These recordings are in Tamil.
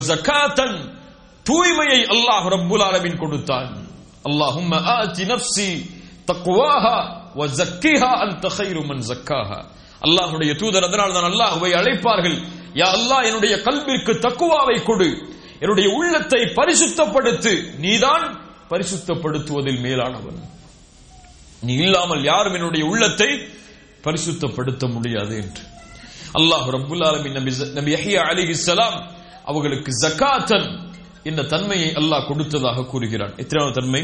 ஜகாத்தன் தூய்மையை அல்லாஹ் ரப்புல் ஆலமீன் கொடுத்தான் அல்லாஹும்ம ஆதி நஃப்ஸி தக்வாஹா வ ஜக்கிஹா அன்த கைரு மன் ஜக்காஹா அல்லாஹ்வுடைய தூதர் அதனால் தான் அல்லாஹ்வை அழைப்பார்கள் யா அல்லாஹ் என்னுடைய கல்விற்கு தக்குவாவை கொடு என்னுடைய உள்ளத்தை பரிசுத்தப்படுத்து நீதான் பரிசுத்தப்படுத்துவதில் மேலானவன் நீ இல்லாமல் யாரும் என்னுடைய உள்ளத்தை பரிசுத்தப்படுத்த முடியாது என்று அல்லாஹ் ரப்புல் ஆலமீன் நபி நபி யஹ்யா அலைஹிஸ்ஸலாம் அவர்களுக்கு ஜகாத்தன் என்ற தன்மையை அல்லாஹ் கொடுத்ததாக கூறுகிறான் எத்தனாவது தன்மை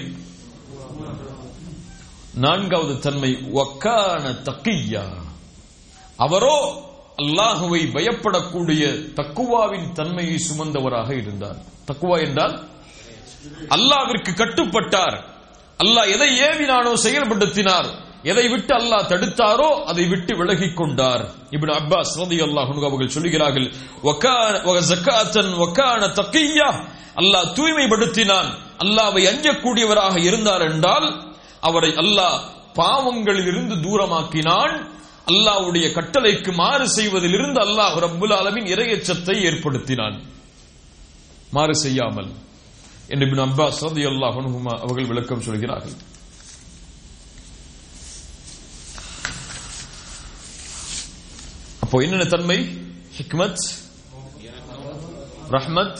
நான்காவது தன்மை வக்கான தக்கியா அவரோ அல்லாஹுவை பயப்படக்கூடிய தக்குவாவின் தன்மையை சுமந்தவராக இருந்தார் தக்குவா என்றால் அல்லாவிற்கு கட்டுப்பட்டார் அல்லாஹ் எதை ஏவினானோ செயல்படுத்தினார் எதை விட்டு அல்லாஹ் தடுத்தாரோ அதை விட்டு விலகிக் கொண்டார் இப்னு அப்பாஸ் ரலியல்லாஹு அன்ஹு அவர்கள் சொல்கிறார்கள் வகான வ ஜகாத்தன் வகான தக்கியா அல்லாஹ் தூய்மைப்படுத்தினான் அல்லாஹ்வை அஞ்சக்கூடியவராக இருந்தார் என்றால் அவரை அல்லாஹ் பாவங்களில் இருந்து தூரமாக்கினான் அல்லாஹ்வுடைய கட்டளைக்கு மாறு செய்வதிலிருந்து அல்லாஹ் ரப்புல் ஆலமீன் இரையச்சத்தை ஏற்படுத்தினான் மாறு செய்யாமல் என்று இப்னு அப்பாஸ் ரலியல்லாஹு அன்ஹுமா அவர்கள் விளக்கம் சொல்கிறார்கள் அப்போ என்னென்ன தன்மை ஹிக்மத் ரஹ்மத்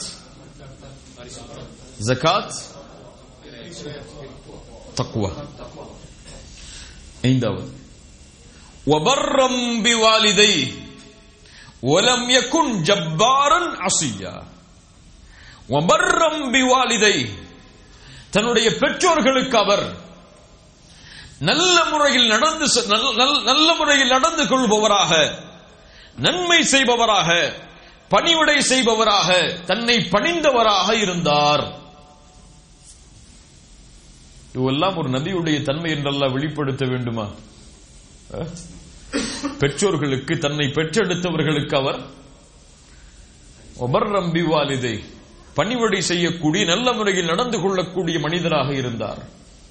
ஜகாத் தக்குவா ஐந்தாவது وبرا بوالديه ولم يكن جبارا عصيا وبرا بوالديه தன்னுடைய பெற்றோர்களுக்கு அவர் நல்ல முறையில் நடந்து செ- நல்ல- நல்ல- நல்ல முறையில் நடந்து கொள்பவராக நன்மை செய்பவராக பணிவிடை செய்பவராக தன்னை பணிந்தவராக இருந்தார் இதுவெல்லாம் ஒரு நபியுடைய தன்மை என்றெல்லாம் வெளிப்படுத்த வேண்டுமா அஹ்? பெற்றோர்களுக்கு தன்னை பெற்றெடுத்தவர்களுக்கு அவர் ஒபர்ரம்பி வாலிதை பணிவடை செய்யக்கூடிய நல்ல முறையில் நடந்து கொள்ளக்கூடிய மனிதராக இருந்தார்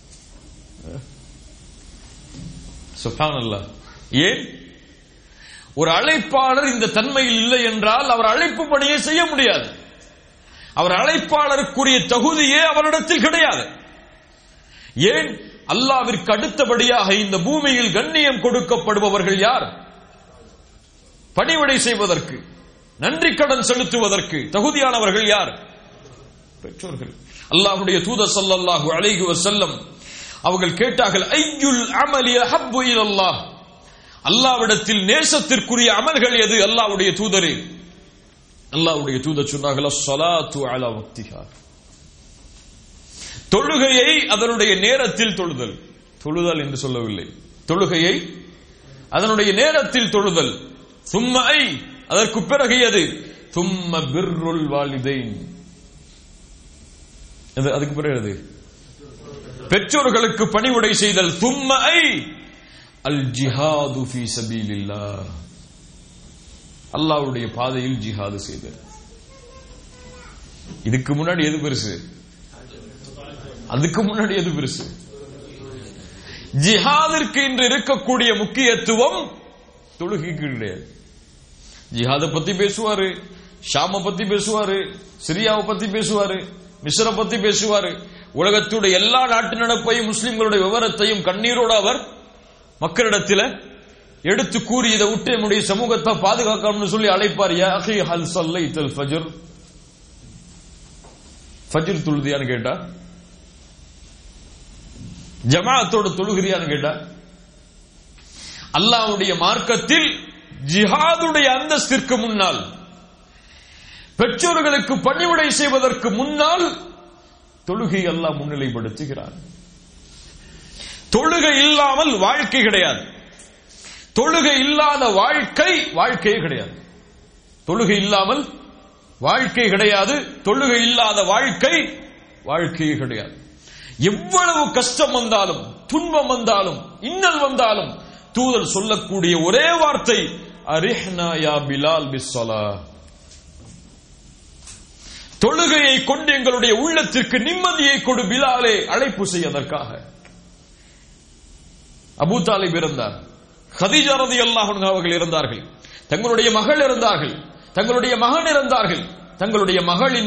சுப்ஹானல்லாஹ் ஏன் ஒரு அழைப்பாளர் இந்த தன்மையில் இல்லை என்றால் அவர் அழைப்பு பணியை செய்ய முடியாது அவர் அழைப்பாளருக்குரிய தகுதியே அவரிடத்தில் கிடையாது ஏன் அல்லாவிற்கு அடுத்தபடியாக இந்த பூமியில் கண்ணியம் கொடுக்கப்படுபவர்கள் யார் பணிவிடை செய்வதற்கு நன்றி கடன் செலுத்துவதற்கு தகுதியானவர்கள் யார் பெற்றோர்கள் அல்லாஹ்வுடைய தூதர் ஸல்லல்லாஹு அலைஹி வஸல்லம் அவர்கள் கேட்டார்கள் ஐயுல் அமலி அஹப்பு இலல்லாஹ் அல்லாஹ்விடத்தில் நேசத்திற்குரிய அமல்கள் எது அல்லாஹ்வுடைய தூதரே அல்லாஹ்வுடைய தூதர் சொன்னார்கள் ஸலாத்து அலா வக்திஹா தொழுகையை அதனுடைய நேரத்தில் தொழுதல் தொழுதல் என்று சொல்லவில்லை தொழுகையை அதனுடைய நேரத்தில் தொழுதல் சும்மை அதற்கு பிறகு எது சும்ம பிர்ருல் வாலிதைன் அது- அதுக்கு பிறகு எது பெற்றோர்களுக்கு பணிவுடை செய்தல் சும்மை அல் ஜிஹாது ஃபீ சபீலில்லாஹ் அல்லாஹ்வுடைய பாதையில் ஜிஹாது செய்தல் இதுக்கு முன்னாடி எது பெருசு அதுக்கு முன்னாடி எது பெருசு ஜிஹாதிற்கு இன்று இருக்கக்கூடிய முக்கியத்துவம் தொழுகைக்கு கிடையாது ஜிஹாதை பத்தி பேசுவாரு ஷாம பத்தி பேசுவாரு சிரியாவை பத்தி பேசுவாரு மிஸ்ர பத்தி பேசுவாரு உலகத்துடைய எல்லா நாட்டு நடப்பையும் முஸ்லிம்களுடைய விவரத்தையும் கண்ணீரோடு அவர் மக்களிடத்தில் எடுத்து கூறி இதை விட்டு நம்முடைய சமூகத்தை பாதுகாக்கணும்னு சொல்லி அழைப்பார் யா அஹி ஹல் சல்லைத்தல் ஃபஜர் ஃபஜர் தொழுதியான்னு கேட்டா ஜமாஅத்தோட தொழுகிறியான்னு கேட்டா அல்லாஹ்வுடைய மார்க்கத்தில் ஜிஹாதுடைய அந்தஸ்திற்கு முன்னால் பெற்றோர்களுக்கு பணிவிடை செய்வதற்கு முன்னால் தொழுகை அல்லாஹ் முன்னிலைப்படுத்துகிறார் தொழுகை இல்லாமல் வாழ்க்கை கிடையாது தொழுகை இல்லாத வாழ்க்கை வாழ்க்கையே கிடையாது தொழுகை இல்லாமல் வாழ்க்கை கிடையாது தொழுகை இல்லாத வாழ்க்கை வாழ்க்கையே கிடையாது எவ்வளவு கஷ்டம் வந்தாலும் துன்பம் வந்தாலும் இன்னல் வந்தாலும் தூதர் சொல்லக்கூடிய ஒரே வார்த்தை அரிஹ்னா யா பிலால் பிஸ்ஸலா தொழுகையை கொண்டு எங்களுடைய உள்ளத்திற்கு நிம்மதியை கொடு பிலாலே அழைப்பு செய்வதற்காக அபூ தாலிப் இருந்தார் ஹதீஜா ரதி அவர்கள் இருந்தார்கள் தங்களுடைய மகள் இருந்தார்கள் தங்களுடைய மகன் இருந்தார்கள் தங்களுடைய மகளின்